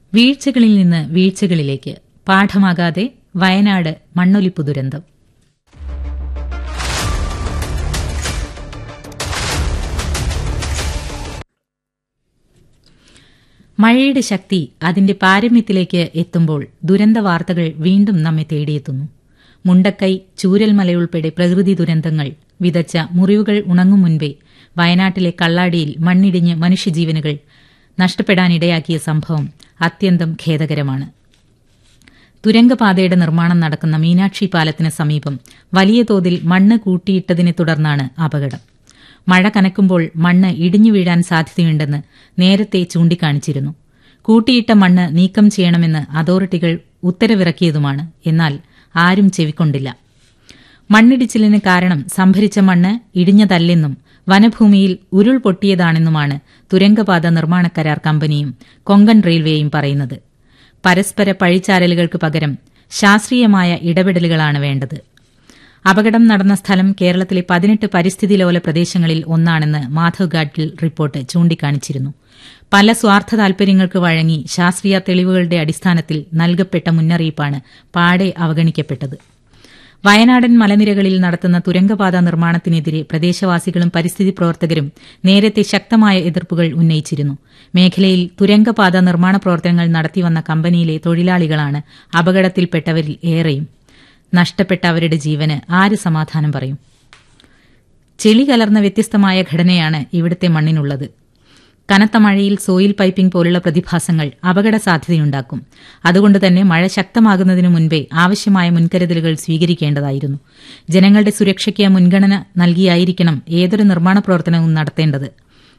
വീഴ്ചകളിൽ നിന്ന് വീഴ്ചകളിലേക്ക് പാഠമാകാതെ വയനാട് മണ്ണൊലിപ്പു ദുരന്തം മഴയുടെ ശക്തി അതിന്റെ പാരമ്യത്തിലേക്ക് എത്തുമ്പോൾ ദുരന്ത വാർത്തകൾ വീണ്ടും നമ്മെ തേടിയെത്തുന്നു മുണ്ടക്കൈ ചൂരൽമലയുൾപ്പെടെ പ്രകൃതി ദുരന്തങ്ങൾ വിതച്ച മുറിവുകൾ ഉണങ്ങും മുൻപേ വയനാട്ടിലെ കള്ളാടിയിൽ മണ്ണിടിഞ്ഞ് മനുഷ്യജീവനുകൾ നഷ്ടപ്പെടാനിടയാക്കിയ സംഭവം അത്യന്തം ഖേദകരമാണ് തുരങ്കപാതയുടെ നിർമ്മാണം നടക്കുന്ന മീനാക്ഷി പാലത്തിന് സമീപം വലിയ തോതിൽ മണ്ണ് കൂട്ടിയിട്ടതിനെ തുടർന്നാണ് അപകടം മഴ കനക്കുമ്പോൾ മണ്ണ് ഇടിഞ്ഞു വീഴാൻ സാധ്യതയുണ്ടെന്ന് നേരത്തെ ചൂണ്ടിക്കാണിച്ചിരുന്നു കൂട്ടിയിട്ട മണ്ണ് നീക്കം ചെയ്യണമെന്ന് അതോറിറ്റികൾ ഉത്തരവിറക്കിയതുമാണ് എന്നാൽ ആരും ചെവിക്കൊണ്ടില്ല മണ്ണിടിച്ചിലിന് കാരണം സംഭരിച്ച മണ്ണ് ഇടിഞ്ഞതല്ലെന്നും വനഭൂമിയിൽ ഉരുൾ പൊട്ടിയതാണെന്നുമാണ് തുരങ്കപാത നിർമ്മാണ കരാർ കമ്പനിയും കൊങ്കൺ റെയിൽവേയും പറയുന്നത് പരസ്പര പഴിച്ചാരലുകൾക്ക് പകരം ശാസ്ത്രീയമായ ഇടപെടലുകളാണ് വേണ്ടത് അപകടം നടന്ന സ്ഥലം കേരളത്തിലെ പതിനെട്ട് പരിസ്ഥിതി ലോല പ്രദേശങ്ങളിൽ ഒന്നാണെന്ന് മാധവ് ഗാഡ്ഗിൽ റിപ്പോർട്ട് ചൂണ്ടിക്കാണിച്ചിരുന്നു പല സ്വാർത്ഥ താൽപര്യങ്ങൾക്ക് വഴങ്ങി ശാസ്ത്രീയ തെളിവുകളുടെ അടിസ്ഥാനത്തിൽ നൽകപ്പെട്ട മുന്നറിയിപ്പാണ് പാടെ അവഗണിക്കപ്പെട്ടത് വയനാടൻ മലനിരകളിൽ നടത്തുന്ന തുരങ്കപാത നിർമ്മാണത്തിനെതിരെ പ്രദേശവാസികളും പരിസ്ഥിതി പ്രവർത്തകരും നേരത്തെ ശക്തമായ എതിർപ്പുകൾ ഉന്നയിച്ചിരുന്നു മേഖലയിൽ തുരങ്കപാത നിർമ്മാണ പ്രവർത്തനങ്ങൾ നടത്തിവന്ന കമ്പനിയിലെ തൊഴിലാളികളാണ് അപകടത്തിൽപ്പെട്ടവരിൽ ഏറെയും നഷ്ടപ്പെട്ട അവരുടെ ജീവന് ആര് സമാധാനം പറയും ചെളി കലർന്ന വ്യത്യസ്തമായ ഘടനയാണ് ഇവിടുത്തെ മണ്ണിനുള്ളത് കനത്ത മഴയിൽ സോയിൽ പൈപ്പിംഗ് പോലുള്ള പ്രതിഭാസങ്ങൾ അപകട സാധ്യതയുണ്ടാക്കും അതുകൊണ്ട് തന്നെ മഴ ശക്തമാകുന്നതിനു മുൻപേ ആവശ്യമായ മുൻകരുതലുകൾ സ്വീകരിക്കേണ്ടതായിരുന്നു ജനങ്ങളുടെ സുരക്ഷയ്ക്ക് മുൻഗണന നൽകിയായിരിക്കണം ഏതൊരു നിർമ്മാണ പ്രവർത്തനവും നടത്തേണ്ടത്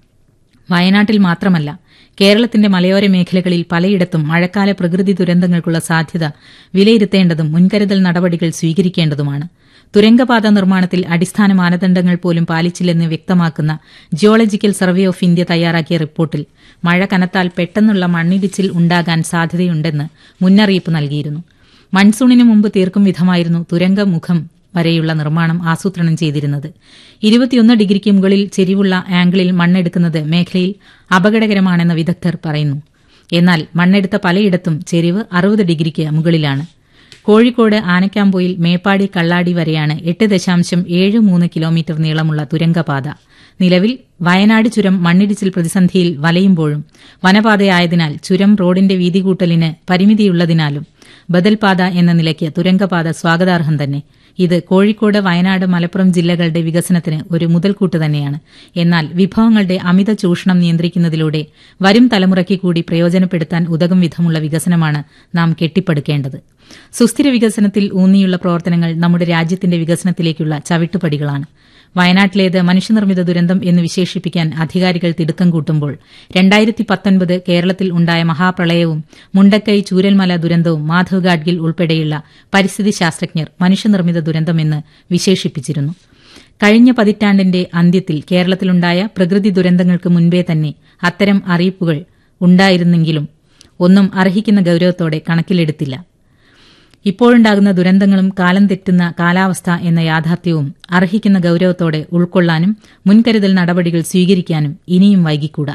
വയനാട്ടിൽ മാത്രമല്ല കേരളത്തിന്റെ മലയോര മേഖലകളിൽ പലയിടത്തും മഴക്കാല പ്രകൃതി ദുരന്തങ്ങൾക്കുള്ള സാധ്യത വിലയിരുത്തേണ്ടതും മുൻകരുതൽ നടപടികൾ സ്വീകരിക്കേണ്ടതുമാണ് തുരങ്കപാത നിർമ്മാണത്തിൽ അടിസ്ഥാന മാനദണ്ഡങ്ങൾ പോലും പാലിച്ചില്ലെന്ന് വ്യക്തമാക്കുന്ന ജിയോളജിക്കൽ സർവേ ഓഫ് ഇന്ത്യ തയ്യാറാക്കിയ റിപ്പോർട്ടിൽ മഴ കനത്താൽ പെട്ടെന്നുള്ള മണ്ണിടിച്ചിൽ ഉണ്ടാകാൻ സാധ്യതയുണ്ടെന്ന് മുന്നറിയിപ്പ് നൽകിയിരുന്നു മൺസൂണിന് മുമ്പ് തീർക്കും വിധമായിരുന്നു തുരങ്കമുഖം വരെയുള്ള നിർമ്മാണം ആസൂത്രണം ചെയ്തിരുന്നത് ഇരുപത്തിയൊന്ന് ഡിഗ്രിക്ക് മുകളിൽ ചെരിവുള്ള ആംഗിളിൽ മണ്ണെടുക്കുന്നത് മേഖലയിൽ അപകടകരമാണെന്ന് വിദഗ്ധർ പറയുന്നു എന്നാൽ മണ്ണെടുത്ത പലയിടത്തും ചെരിവ് അറുപത് ഡിഗ്രിക്ക് മുകളിലാണ് കോഴിക്കോട് ആനക്കാമ്പോയിൽ മേപ്പാടി കള്ളാടി വരെയാണ് എട്ട് ദശാംശം ഏഴ് മൂന്ന് കിലോമീറ്റർ നീളമുള്ള തുരങ്കപാത നിലവിൽ വയനാട് ചുരം മണ്ണിടിച്ചിൽ പ്രതിസന്ധിയിൽ വലയുമ്പോഴും വനപാതയായതിനാൽ ചുരം റോഡിന്റെ വീതി കൂട്ടലിന് പരിമിതിയുള്ളതിനാലും ബദൽപാത എന്ന നിലയ്ക്ക് തുരങ്കപാത സ്വാഗതാർഹം തന്നെ ഇത് കോഴിക്കോട് വയനാട് മലപ്പുറം ജില്ലകളുടെ വികസനത്തിന് ഒരു മുതൽക്കൂട്ട് തന്നെയാണ് എന്നാൽ വിഭവങ്ങളുടെ അമിത ചൂഷണം നിയന്ത്രിക്കുന്നതിലൂടെ വരും തലമുറയ്ക്ക് കൂടി പ്രയോജനപ്പെടുത്താൻ ഉതകും വിധമുള്ള വികസനമാണ് നാം കെട്ടിപ്പടുക്കേണ്ടത് സുസ്ഥിര വികസനത്തിൽ ഊന്നിയുള്ള പ്രവർത്തനങ്ങൾ നമ്മുടെ രാജ്യത്തിന്റെ വികസനത്തിലേക്കുള്ള ചവിട്ടുപടികളാണ് വയനാട്ടിലേത് മനുഷ്യനിർമ്മിത ദുരന്തം എന്ന് വിശേഷിപ്പിക്കാൻ അധികാരികൾ തിടുക്കം കൂട്ടുമ്പോൾ രണ്ടായിരത്തി പത്തൊൻപത് കേരളത്തിൽ ഉണ്ടായ മഹാപ്രളയവും മുണ്ടക്കൈ ചൂരൽമല ദുരന്തവും മാധവ് ഗാഡ്ഗിൽ ഉൾപ്പെടെയുള്ള പരിസ്ഥിതി ശാസ്ത്രജ്ഞർ മനുഷ്യനിർമ്മിത ദുരന്തമെന്ന് വിശേഷിപ്പിച്ചിരുന്നു കഴിഞ്ഞ പതിറ്റാണ്ടിന്റെ അന്ത്യത്തിൽ കേരളത്തിലുണ്ടായ പ്രകൃതി ദുരന്തങ്ങൾക്ക് മുൻപേ തന്നെ അത്തരം അറിയിപ്പുകൾ ഉണ്ടായിരുന്നെങ്കിലും ഒന്നും അർഹിക്കുന്ന ഗൌരവത്തോടെ കണക്കിലെടുത്തില്ല ഇപ്പോഴുണ്ടാകുന്ന ദുരന്തങ്ങളും കാലം തെറ്റുന്ന കാലാവസ്ഥ എന്ന യാഥാർത്ഥ്യവും അർഹിക്കുന്ന ഗൌരവത്തോടെ ഉൾക്കൊള്ളാനും മുൻകരുതൽ നടപടികൾ സ്വീകരിക്കാനും ഇനിയും വൈകിക്കൂടാ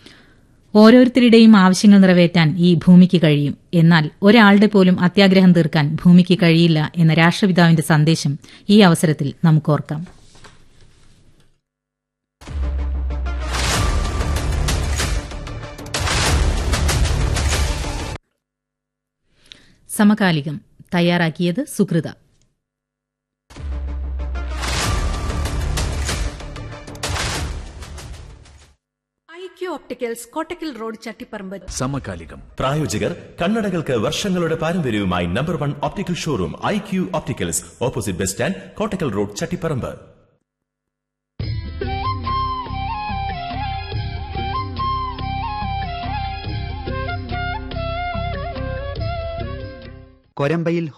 ഓരോരുത്തരുടെയും ആവശ്യങ്ങൾ നിറവേറ്റാൻ ഈ ഭൂമിക്ക് കഴിയും എന്നാൽ ഒരാളുടെ പോലും അത്യാഗ്രഹം തീർക്കാൻ ഭൂമിക്ക് കഴിയില്ല എന്ന രാഷ്ട്രപിതാവിന്റെ സന്ദേശം ഈ അവസരത്തിൽ നമുക്കോർക്കാം സമകാലികം തയ്യാറാക്കിയത് സുഹൃത IQ opticals Kottakkal road Chattiparamba സമകാലികം പ്രായോജകർ കണ്ണടകൾക്ക് വർഷങ്ങളുടെ പാരമ്പര്യവുമായി number one optical showroom I Q opticals opposite bus stand Kottakkal road Chattiparamba Korambayil